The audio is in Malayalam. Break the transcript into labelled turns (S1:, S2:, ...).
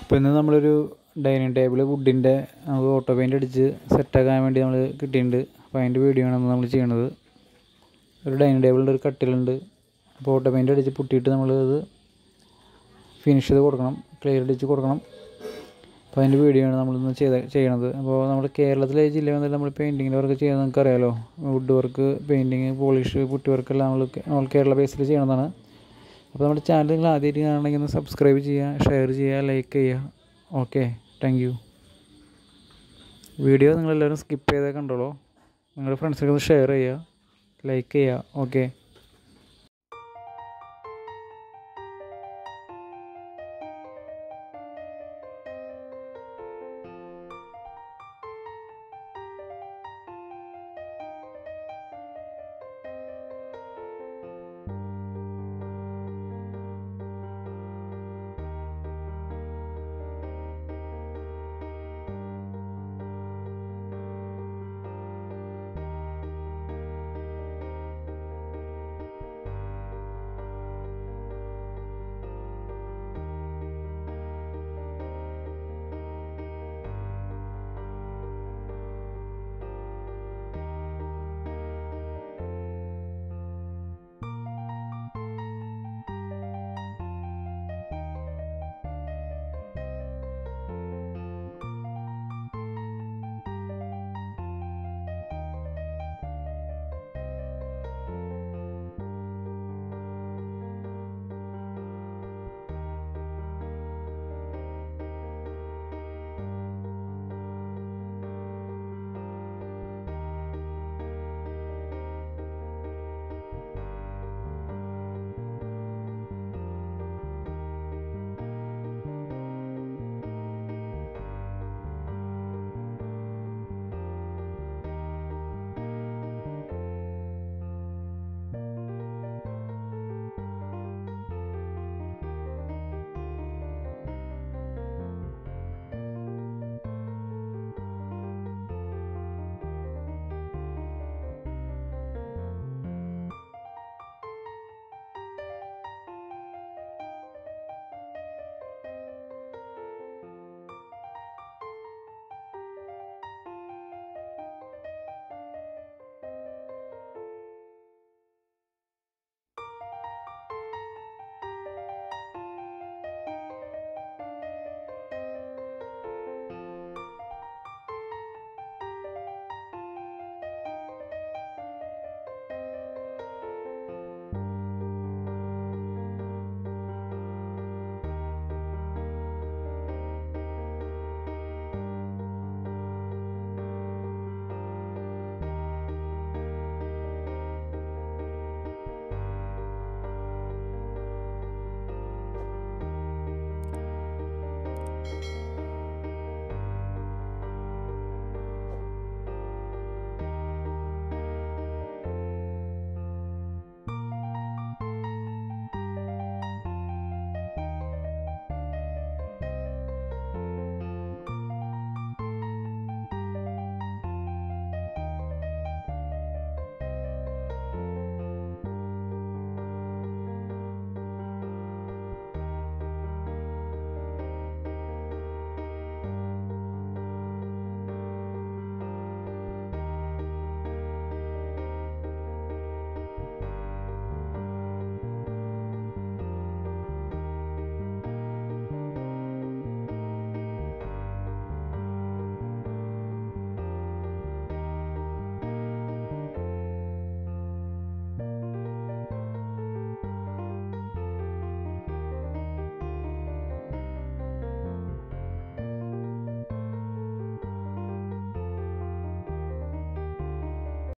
S1: അപ്പോൾ ഇന്ന് നമ്മളൊരു ഡൈനിങ് ടേബിൾ വുഡിൻ്റെ നമുക്ക് ഓട്ടോ പെയിൻ്റ് അടിച്ച് സെറ്റാക്കാൻ വേണ്ടി നമ്മൾ കിട്ടിയിട്ടുണ്ട് അപ്പോൾ അതിൻ്റെ വീഡിയോ ആണ് നമ്മൾ ചെയ്യണത് ഒരു ഡൈനിങ് ടേബിളിൻ്റെ ഒരു കട്ടിലുണ്ട് അപ്പോൾ ഓട്ടോ പെയിൻ്റ് അടിച്ച് പുട്ടിയിട്ട് നമ്മൾ അത് ഫിനിഷ് ചെയ്ത് കൊടുക്കണം ക്ലിയർ അടിച്ച് കൊടുക്കണം അപ്പോൾ അതിൻ്റെ വീഡിയോ ആണ് നമ്മളിന്ന് ചെയ്ത ചെയ്യണത് അപ്പോൾ നമ്മുടെ കേരളത്തിലെ ജില്ല വന്നിട്ട് നമ്മൾ പെയിൻറ്റിങ്ങിൻ്റെ വർക്ക് ചെയ്യുന്നത് നിങ്ങൾക്ക് അറിയാലോ wood work painting polish putty വർക്കെല്ലാം നമ്മൾ നമ്മൾ കേരള ബേസിൽ ചെയ്യണതാണ് അപ്പോൾ നമ്മുടെ ചാനൽ നിങ്ങൾ ആദ്യമായിട്ട് കാണണമെങ്കിൽ ഒന്ന് സബ്സ്ക്രൈബ് ചെയ്യുക ഷെയർ ചെയ്യുക ലൈക്ക് ചെയ്യുക ഓക്കെ താങ്ക് യു വീഡിയോ നിങ്ങളെല്ലാവരും സ്കിപ്പ് ചെയ്തേ കണ്ടോളൂ നിങ്ങളുടെ ഫ്രണ്ട്സിനൊക്കെ ഒന്ന് ഷെയർ ചെയ്യുക ലൈക്ക് ചെയ്യുക ഓക്കെ